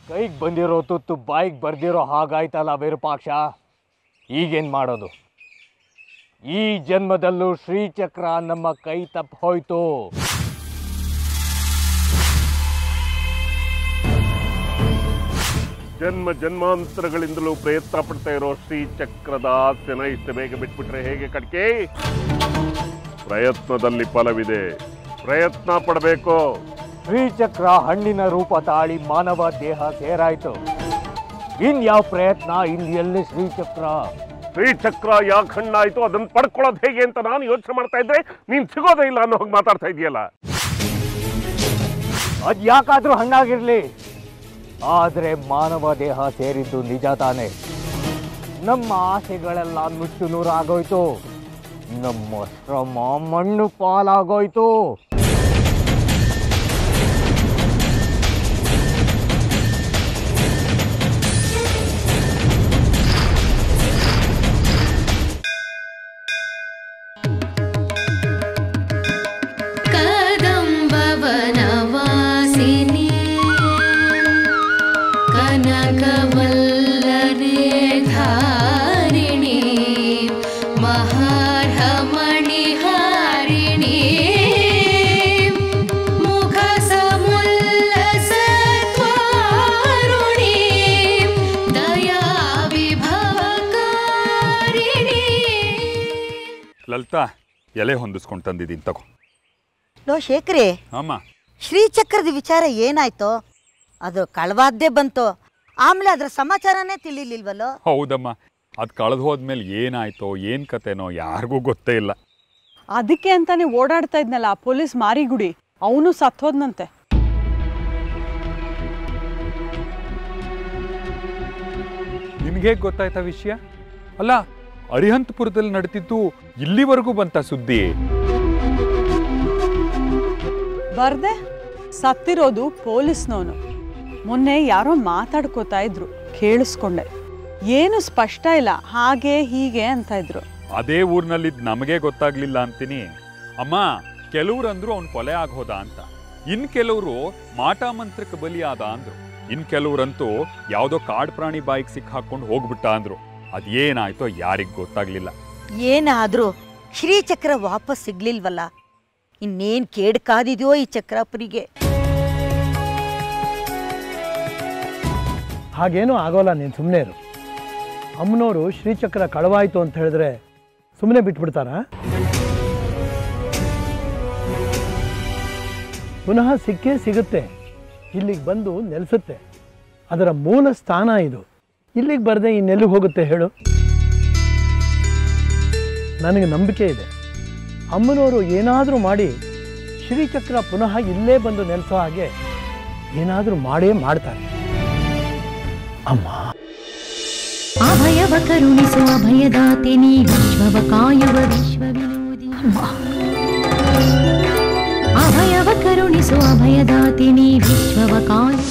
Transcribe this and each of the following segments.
ಕೈಗೆ ಬಂದಿರೋ ತುತ್ತು ಬಾಯಿಗೆ ಬರ್ದಿರೋ ಹಾಗಾಯ್ತಲ್ಲ ವಿರೂಪಾಕ್ಷ ಈಗೇನು ಮಾಡೋದು ಈ ಜನ್ಮದಲ್ಲೂ ಶ್ರೀಚಕ್ರ ನಮ್ಮ ಕೈ ತಪ್ಪಿ ಹೋಯ್ತು ಜನ್ಮ ಜನ್ಮಾಂತರಗಳಿಂದಲೂ ಪ್ರಯತ್ನ ಪಡ್ತಾ ಇರೋ ಶ್ರೀಚಕ್ರದ ಆಸೆನ ಇಷ್ಟು ಬೇಗ ಬಿಟ್ಬಿಟ್ರೆ ಹೇಗೆ ಕಡ್ಕೆ ಪ್ರಯತ್ನದಲ್ಲಿ ಫಲವಿದೆ ಪ್ರಯತ್ನ ಪಡಬೇಕು ಶ್ರೀಚಕ್ರ ಹಣ್ಣಿನ ರೂಪ ತಾಳಿ ಮಾನವ ದೇಹ ಸೇರಾಯ್ತು ಇನ್ಯಾವ ಪ್ರಯತ್ನ ಇಲ್ಲಿ ಎಲ್ಲಿ ಶ್ರೀಚಕ್ರ ಶ್ರೀಚಕ್ರ ಯಾಕೆ ಹಣ್ಣಾಯ್ತು ಅದನ್ನ ಪಡ್ಕೊಳ್ಳೋದು ಹೇಗೆ ಅಂತ ನಾನು ಯೋಚನೆ ಮಾಡ್ತಾ ಇದ್ರೆ ನೀನ್ ಸಿಗೋದೇ ಇಲ್ಲ ಅನ್ನೋ ಹಾಗೆ ಮಾತಾಡ್ತಾ ಇದೆಯಲ್ಲ ಅದ್ ಯಾಕಾದ್ರೂ ಹಣ್ಣಾಗಿರ್ಲಿ ಆದ್ರೆ ಮಾನವ ದೇಹ ಸೇರಿದ್ದು ನಿಜ ತಾನೆ ನಮ್ಮ ಆಸೆಗಳೆಲ್ಲ ನುಚ್ಚು ನೂರಾಗೋಯ್ತು ನಮ್ಮ ಶ್ರಮ ಮಣ್ಣು ಪಾಲಾಗೋಯ್ತು कदम्बवनवासिनी कनकवल्लरे धारिणी महार्हमणिहारिणी मुखसमुल्लसत्वारुणी दयाविभवकारिणी ಲಲಿತಾ ಎಲೆ ಹೊಂದಿಸ್ಕೊಂಡು ತಂದಿದ್ದೀನಿ ತಗೋ ಲೋ ಶೇಖರಿ ಅಮ್ಮ ಶ್ರೀಚಕ್ರದ ವಿಚಾರ ಏನಾಯ್ತು ಅದು ಕಳವಾದ್ದೇ ಬಂತು ಆಮೇಲೆ ಅದರ ಸಮಾಚಾರನೇ ತಿಳಿಲಿಲ್ವಲ್ಲೋ ಹೌದಮ್ಮ ಅದು ಕಳೆದು ಹೋದ್ಮೇಲೆ ಏನಾಯ್ತೋ ಏನು ಕತೆನೋ ಯಾರಿಗೂ ಗೊತ್ತೇ ಇಲ್ಲ ಅದಕ್ಕೆ ಅಂತಾನೆ ಓಡಾಡ್ತಾ ಇದ್ನಲ್ಲ ಆ ಪೊಲೀಸ್ ಮಾರಿಗುಡಿ ಅವನು ಸತ್ತೋದ್ನಂತೆ ನಿಮ್ಗೆ ಗೊತ್ತಾಯ್ತಾ ವಿಷಯ ಅಲ್ಲ ಅರಿಹಂತಪುರದಲ್ಲಿ ನಡೀತಿದ್ದು ಇಲ್ಲಿವರೆಗೂ ಬಂತ ಸುದ್ದಿ ಬರ್ದೆ ಸತ್ತಿರೋದು ಪೊಲೀಸ್ನವನು ಮೊನ್ನೆ ಯಾರೋ ಮಾತಾಡ್ಕೋತಾ ಇದ್ರು ಕೇಳಿಸ್ಕೊಂಡೆ ಏನು ಸ್ಪಷ್ಟ ಇಲ್ಲ ಹಾಗೆ ಹೀಗೆ ಅಂತ ಇದ್ರು ಅದೇ ಊರ್ನಲ್ಲಿದ್ ನಮಗೆ ಗೊತ್ತಾಗ್ಲಿಲ್ಲ ಅಂತೀನಿ ಅಮ್ಮ ಕೆಲವ್ರಂದ್ರು ಅವ್ನ್ ಕೊಲೆ ಆಗೋದ ಅಂತ ಇನ್ ಕೆಲವರು ಮಾಟ ಮಂತ್ರಕ್ಕೆ ಬಲಿಯಾದ ಅಂದ್ರು ಇನ್ ಕೆಲವ್ರಂತೂ ಯಾವ್ದೋ ಕಾಡ್ ಪ್ರಾಣಿ ಬಾಯಿಗೆ ಸಿಕ್ಕಾಕೊಂಡು ಹೋಗ್ಬಿಟ್ಟ ಅಂದ್ರು ಅದೇನಾಯ್ತೋ ಯಾರಿಗ್ ಗೊತ್ತಾಗ್ಲಿಲ್ಲ ಏನಾದ್ರೂ ಶ್ರೀಚಕ್ರ ವಾಪಸ್ ಸಿಗ್ಲಿಲ್ವಲ್ಲ ಇನ್ನೇನ್ ಕೇಡ್ ಕಾದಿದ್ಯೋ ಈ ಚಕ್ರಾಪುರಿಗೆ ಹಾಗೇನೂ ಆಗೋಲ್ಲ ನೀನು ಸುಮ್ಮನೆ ಇರು ಅಮ್ಮನವರು ಶ್ರೀಚಕ್ರ ಕಳವಾಯಿತು ಅಂತ ಹೇಳಿದ್ರೆ ಸುಮ್ಮನೆ ಬಿಟ್ಬಿಡ್ತಾರಾ ಪುನಃ ಸಿಕ್ಕೇ ಸಿಗುತ್ತೆ ಇಲ್ಲಿಗೆ ಬಂದು ನೆಲೆಸುತ್ತೆ ಅದರ ಮೂಲ ಸ್ಥಾನ ಇದು ಇಲ್ಲಿಗೆ ಬರದೆ ಇನ್ನೆಲ್ಲಿಗೆ ಹೋಗುತ್ತೆ ಹೇಳು ನನಗೆ ನಂಬಿಕೆ ಇದೆ ಅಮ್ಮನವರು ಏನಾದರೂ ಮಾಡಿ ಶ್ರೀಚಕ್ರ ಪುನಃ ಇಲ್ಲೇ ಬಂದು ನೆಲೆಸೋ ಹಾಗೆ ಏನಾದರೂ ಮಾಡೇ ಮಾಡ್ತಾರೆ ಅಮ್ಮ ಅಭಯವ ಕರುಣಿಸು ಅಭಯದಾತಿನಿ ವಿಶ್ವವ ಕಾಯುವ ವಿಶ್ವ ವಿನೋದಿ ಅಭಯವ ಕರುಣಿಸು ಅಭಯದಾತಿನಿ ವಿಶ್ವವ ಕಾಯು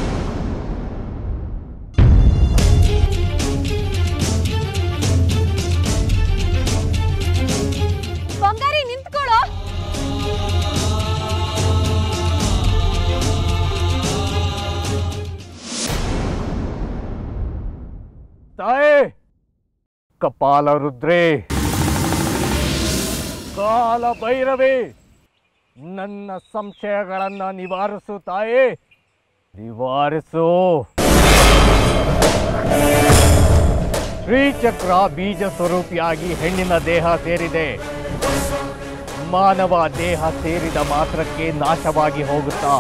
ಬಂಗಾರಿ ನಿಂತ್ಕೊಳ್ಳೋ ತಾಯಿ ಕಪಾಲ ರುದ್ರೇ ಕಾಲ ಭೈರವಿ ನನ್ನ ಸಂಶಯಗಳನ್ನ ನಿವಾರಿಸು ತಾಯಿ ನಿವಾರಿಸು ಶ್ರೀಚಕ್ರ ಬೀಜ ಸ್ವರೂಪಿಯಾಗಿ ಹೆಣ್ಣಿನ ದೇಹ ಸೇರಿದೆ ಮಾನವ ದೇಹ ಸೇರಿದ ಮಾತ್ರಕ್ಕೆ ನಾಶವಾಗಿ ಹೋಗುತ್ತಾ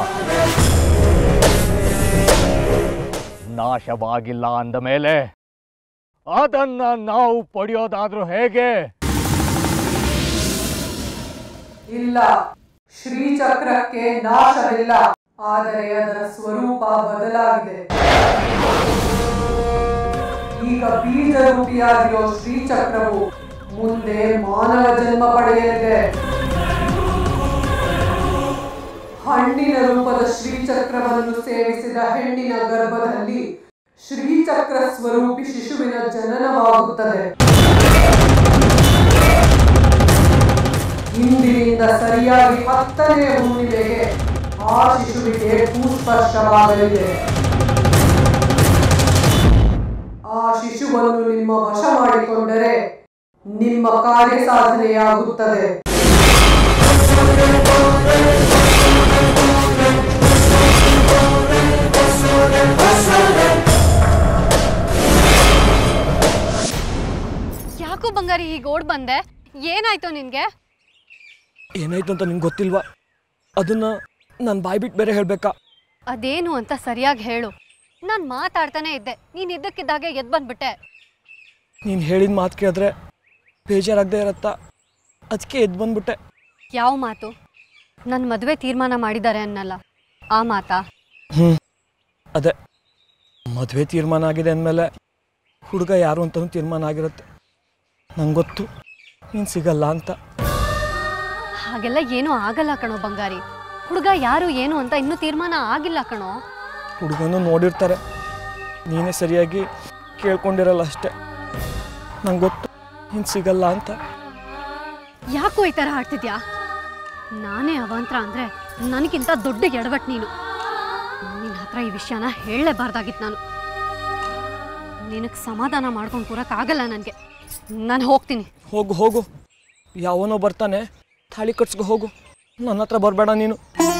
ನಾಶವಾಗಿಲ್ಲ ಅಂದ ಮೇಲೆ ಅದನ್ನ ನಾವು ಪಡೆಯೋದಾದ್ರೂ ಹೇಗೆ ಇಲ್ಲ ಶ್ರೀಚಕ್ರಕ್ಕೆ ನಾಶವಿಲ್ಲ ಆದರೆ ಅದರ ಸ್ವರೂಪ ಬದಲಾಗಿದೆ ಈಗ ಬೀಜ ರೂಪಿಯಾಗಿರೋ ಶ್ರೀಚಕ್ರವು ಮುಂದೆ ಮಾನವ ಜನ್ಮ ಪಡೆಯಲಿದೆ ಹಣ್ಣಿನ ರೂಪದ ಶ್ರೀಚಕ್ರವನ್ನು ಸೇವಿಸಿದ ಹೆಣ್ಣಿನ ಗರ್ಭದಲ್ಲಿ ಶ್ರೀಚಕ್ರ ಸ್ವರೂಪಿ ಶಿಶುವಿನ ಜನನವಾಗುತ್ತದೆ ಇಂದಿನಿಂದ ಸರಿಯಾಗಿ ಹತ್ತನೇ ಹುಣ್ಣಿಮೆಗೆ ಆ ಶಿಶುವಿಗೆ ಭೂಸ್ಪರ್ಶವಾಗಲಿದೆ ನಿಮ್ಮ ಕಾರ್ಯ ಸಾಧನೆಯಾಗುತ್ತದೆ ಯಾಕೋ ಬಂಗಾರಿ ಈಗ ಓಡ್ ಬಂದೆ ಏನಾಯ್ತು ನಿನ್ಗೆ ಏನಾಯ್ತು ಅಂತ ನಿಂಗೆ ಗೊತ್ತಿಲ್ವಾ ಅದನ್ನ ನಾನು ಬಾಯ್ ಬಿಟ್ಟು ಬೇರೆ ಹೇಳ್ಬೇಕಾ ಅದೇನು ಅಂತ ಸರಿಯಾಗಿ ಹೇಳು ನಾನು ಮಾತಾಡ್ತಾನೆ ಇದ್ದೆ ನೀನ್ ಇದ್ದಕ್ಕಿದ್ದಾಗೆ ಎದ್ ಬಂದ್ಬಿಟ್ಟೆ ನೀನು ಹೇಳಿದ ಮಾತು ಕೇಳಿದ್ರೆ ಬೇಜಾರಾಗದೆ ಇರತ್ತಾ ಅದಕ್ಕೆ ಎದ್ದು ಬಂದ್ಬಿಟ್ಟೆ ಯಾವ ಮಾತು ನನ್ನ ಮದುವೆ ತೀರ್ಮಾನ ಮಾಡಿದ್ದಾರೆ ಅನ್ನಲ್ಲ ಆ ಮಾತಾ ಹ್ಞೂ ಅದೇ ಮದುವೆ ತೀರ್ಮಾನ ಆಗಿದೆ ಅಂದಮೇಲೆ ಹುಡುಗ ಯಾರು ಅಂತಲೂ ತೀರ್ಮಾನ ಆಗಿರುತ್ತೆ ನಂಗೆ ಗೊತ್ತು ನೀನು ಸಿಗಲ್ಲ ಅಂತ ಹಾಗೆಲ್ಲ ಏನೂ ಆಗಲ್ಲ ಕಣೋ ಬಂಗಾರಿ ಹುಡುಗ ಯಾರು ಏನು ಅಂತ ಇನ್ನೂ ತೀರ್ಮಾನ ಆಗಿಲ್ಲ ಕಣೋ ಹುಡುಗನೂ ನೋಡಿರ್ತಾರೆ ನೀನೇ ಸರಿಯಾಗಿ ಕೇಳ್ಕೊಂಡಿರಲ್ಲ ಅಷ್ಟೆ ನಂಗೆ ಗೊತ್ತು ನೀನು ಸಿಗಲ್ಲ ಅಂತ ಯಾಕೋ ಈ ಥರ ಆಡ್ತಿದ್ಯಾ ನಾನೇ ಅವಾಂತರ ಅಂದ್ರೆ ನನಗಿಂತ ದೊಡ್ಡ ಎಡವಟ್ ನೀನು ನಿನ್ನ ಹತ್ರ ಈ ವಿಷಯನ ಹೇಳಲೇಬಾರ್ದಾಗಿತ್ತು ನಾನು ನಿನಗೆ ಸಮಾಧಾನ ಮಾಡ್ಕೊಂಡು ಕೂರಕ್ಕಾಗಲ್ಲ ನನಗೆ ನಾನು ಹೋಗ್ತೀನಿ ಹೋಗು ಹೋಗು ಯಾವನೋ ಬರ್ತಾನೆ ತಾಳಿ ಕಟ್ಸ್ಕೊ ಹೋಗು ನನ್ನ ಹತ್ರ ಬರಬೇಡ ನೀನು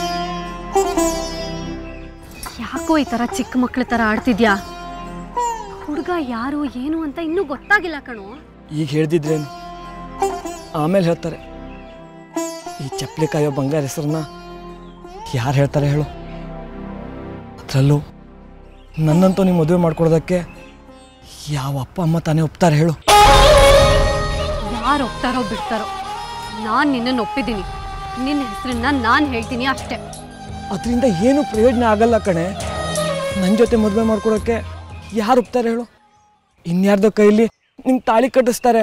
ಯಾಕೋ ಈ ಥರ ಚಿಕ್ಕ ಮಕ್ಳ ಥರ ಆಡ್ತಿದ್ಯಾ ಹುಡುಗ ಯಾರು ಏನು ಅಂತ ಇನ್ನೂ ಗೊತ್ತಾಗಿಲ್ಲ ಕಣೋ ಈಗ ಹೇಳ್ದಿದ್ರೇನು ಆಮೇಲೆ ಹೇಳ್ತಾರೆ ಈ ಚಪ್ಪಲಿ ಕಾಯೋ ಬಂಗಾರ ಹೆಸರನ್ನ ಯಾರು ಹೇಳ್ತಾರೆ ಹೇಳು ಅದರಲ್ಲೂ ನನ್ನಂತೂ ನೀವು ಮದುವೆ ಮಾಡ್ಕೊಡೋದಕ್ಕೆ ಯಾವ ಅಪ್ಪ ಅಮ್ಮ ತಾನೇ ಒಪ್ತಾರೆ ಹೇಳು ಯಾರು ಒಪ್ತಾರೋ ಬಿಡ್ತಾರೋ ನಾನು ನಿನ್ನನ್ನು ಒಪ್ಪಿದ್ದೀನಿ ನಿನ್ನ ಹೆಸರನ್ನ ನಾನು ಹೇಳ್ತೀನಿ ಅಷ್ಟೇ ಅದರಿಂದ ಏನು ಪ್ರಯೋಜನ ಆಗಲ್ಲ ಕಣೆ ನನ್ನ ಜೊತೆ ಮದುವೆ ಮಾಡ್ಕೊಡೋಕ್ಕೆ ಯಾರು ಒಪ್ತಾರೆ ಹೇಳು ಇನ್ಯಾರ್ದೋ ಕೈಲಿ ನಿಂಗೆ ತಾಳಿ ಕಟ್ಟಿಸ್ತಾರೆ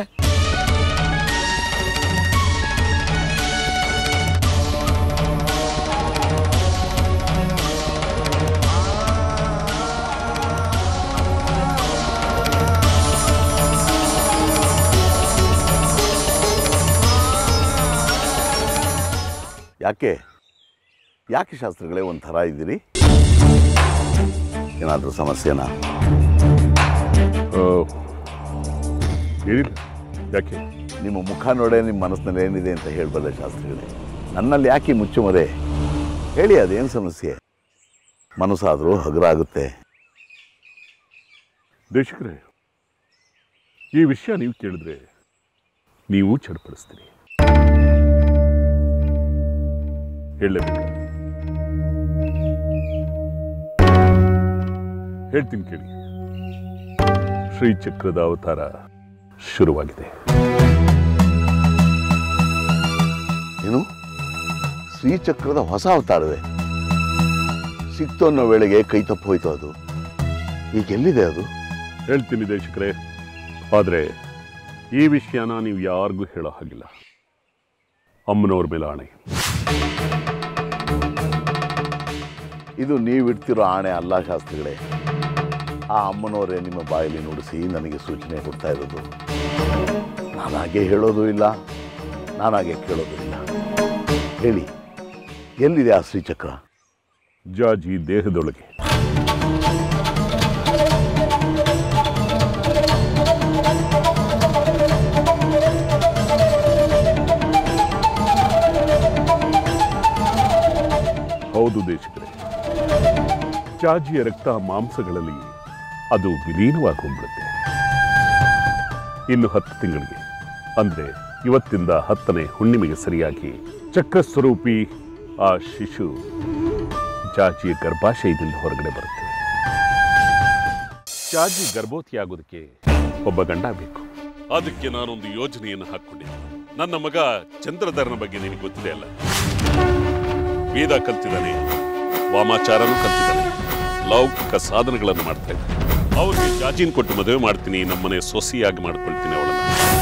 ಯಾಕೆ ಯಾಕೆ ಶಾಸ್ತ್ರಿಗಳೇ ಒಂಥರ ಇದ್ದೀರಿ ಏನಾದರೂ ಸಮಸ್ಯೆನಾ ಏನಿಲ್ಲ ಯಾಕೆ ನಿಮ್ಮ ಮುಖ ನೋಡೇ ನಿಮ್ಮ ಮನಸ್ಸಿನಲ್ಲಿ ಏನಿದೆ ಅಂತ ಹೇಳ್ಬಲ್ಲ ಶಾಸ್ತ್ರಿಗಳೇ ನನ್ನಲ್ಲಿ ಯಾಕೆ ಮುಚ್ಚುಮರೆ ಹೇಳಿ ಅದೇನು ಸಮಸ್ಯೆ ಮನಸ್ಸಾದರೂ ಹಗುರಾಗುತ್ತೆ ದೇಶಕರೇ ಈ ವಿಷಯ ನೀವು ಕೇಳಿದ್ರೆ ನೀವು ಚಡ್ಪಡಿಸ್ತೀರಿ ಹೇಳಲೇಬೇಕು ಹೇಳ್ತೀನಿ ಕೇಳಿ ಶ್ರೀಚಕ್ರದ ಅವತಾರ ಶುರುವಾಗಿದೆ ಏನು ಶ್ರೀಚಕ್ರದ ಹೊಸ ಅವತಾರವೇ ಸಿಕ್ತು ಅನ್ನೋ ವೇಳೆಗೆ ಕೈ ತಪ್ಪು ಹೋಯ್ತು ಅದು ಈಗ ಎಲ್ಲಿದೆ ಅದು ಹೇಳ್ತೀನಿ ದೇಶಕರೇ ಆದರೆ ಈ ವಿಷಯನ ನೀವು ಯಾರಿಗೂ ಹೇಳೋ ಹಾಗಿಲ್ಲ ಅಮ್ಮನವ್ರ ಮೇಲೆ ಆಣೆ ಇದು ನೀವಿಡ್ತಿರೋ ಆಣೆ ಅಲ್ಲ ಶಾಸ್ತ್ರಿಗಳೇ ಆ ಅಮ್ಮನವರೇ ನಿಮ್ಮ ಬಾಯಲ್ಲಿ ನುಡಿಸಿ ನನಗೆ ಸೂಚನೆ ಕೊಡ್ತಾ ಇರೋದು ನಾನಾಗೆ ಹೇಳೋದು ಇಲ್ಲ ನಾನಾಗೆ ಕೇಳೋದು ಇಲ್ಲ ಹೇಳಿ ಎಲ್ಲಿದೆ ಆ ಶ್ರೀಚಕ್ರ ಜಾಜಿ ದೇಹದೊಳಗೆ ಹೌದು ದೇಶಕರೇ ಜಾಜಿಯ ರಕ್ತ ಮಾಂಸಗಳಲ್ಲಿ ಅದು ವಿಲೀನವಾಗಿ ಹೋಗ್ಬಿಡುತ್ತೆ ಇನ್ನು ಹತ್ತು ತಿಂಗಳಿಗೆ ಅಂದ್ರೆ ಇವತ್ತಿಂದ ಹತ್ತನೇ ಹುಣ್ಣಿಮೆಗೆ ಸರಿಯಾಗಿ ಚಕ್ರಸ್ವರೂಪಿ ಆ ಶಿಶು ಜಾಜಿಯ ಗರ್ಭಾಶಯದಿಂದ ಹೊರಗಡೆ ಬರುತ್ತೆ ಜಾಜಿ ಗರ್ಭವತಿಯಾಗೋದಕ್ಕೆ ಒಬ್ಬ ಗಂಡ ಬೇಕು ಅದಕ್ಕೆ ನಾನೊಂದು ಯೋಜನೆಯನ್ನು ಹಾಕ್ಕೊಂಡಿದ್ದೆ ನನ್ನ ಮಗ ಚಂದ್ರಧರನ ಬಗ್ಗೆ ನಿನಗೆ ಗೊತ್ತಿದೆ ಅಲ್ಲ ವೇದ ಕಲ್ತಿದ್ದಾನೆ ವಾಮಾಚಾರನೂ ಕಲ್ತಿದ್ದಾನೆ ಲೌಕಿಕ ಸಾಧನೆಗಳನ್ನು ಮಾಡ್ತಾ ಇದ್ದಾನೆ ಅವ್ರಿಗೆ ಜಾಜಿನ್ ಕೊಟ್ಟು ಮದುವೆ ಮಾಡ್ತೀನಿ ನಮ್ಮನೆ ಸೊಸೆಯಾಗಿ ಮಾಡ್ಕೊಳ್ತೀನಿ ಅವಳನ್ನ